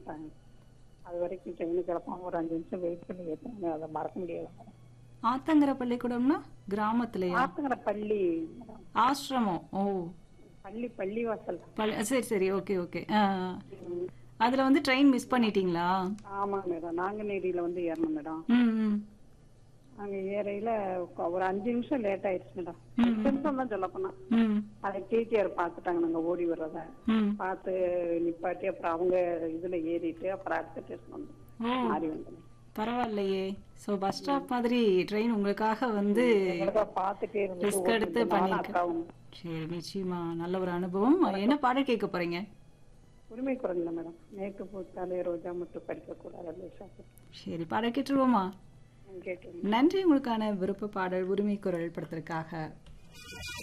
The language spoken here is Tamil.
விட்டாங்க அது வரைக்கும் ட்ரெயின் கிளப்பாம ஒரு அஞ்சு நிமிஷம் வெயிட் பண்ணி ஏற்றினாங்க அதை மறக்க முடியாது மேடம் ஆத்தங்கர பள்ளிக்கூடம்னா கிராமத்துலயா ஆத்துங்கிற பள்ளி மேடம் ஆசிரமம் ஓ பள்ளி பள்ளி வாசல் பள்ளி சரி சரி ஓகே ஓகே ஆ ஆ. ம். அதுல வந்து ட்ரெயின் மிஸ் பண்ணிட்டீங்களா ஆமாங்க மேடம் நாங்குநேரியில வந்து ஏறணும் மேடம் ம் ம் அங்க ஏறையில கொ- ஒரு அஞ்சு நிமிஷம் லேட் ஆயிடுச்சு மேடம் அஞ்சு நிமிஷம் தான் சொல்ல போனா ம் அதை டிடிஆர் பார்த்துட்டாங்க நாங்க ஓடி வர்றத ம் பார்த்து நிப்பாட்டி அப்புறம் அவங்க இதுல ஏறிட்டு அப்புறம் அடுத்த ஸ்டேஷன் வந்து ஓ மாறி வந்தோம் பரவாயில்லையே ஸோ பஸ் ஸ்டாப் மாதிரி ட்ரெயின் உங்களுக்காக வந்து அவ்வளவுதான் பார்த்துட்டே Risk எடுத்து இருந்துட்டு நானும் பண்ணிருக்க. அக்காவும் சரி நிச்சயமா நல்ல ஒரு அனுபவம் என்ன பாடம் கேட்க போறீங்க உரிமை குரல்ல மேடம் நேற்று பூத்தாலே ரோஜா மட்டும் படிக்க கூடாது சரி பாடம் கேட்டுருவோமா கேட்டு நன்றி உங்களுக்கான விருப்ப பாடல் உரிமை குரல் படத்திற்காக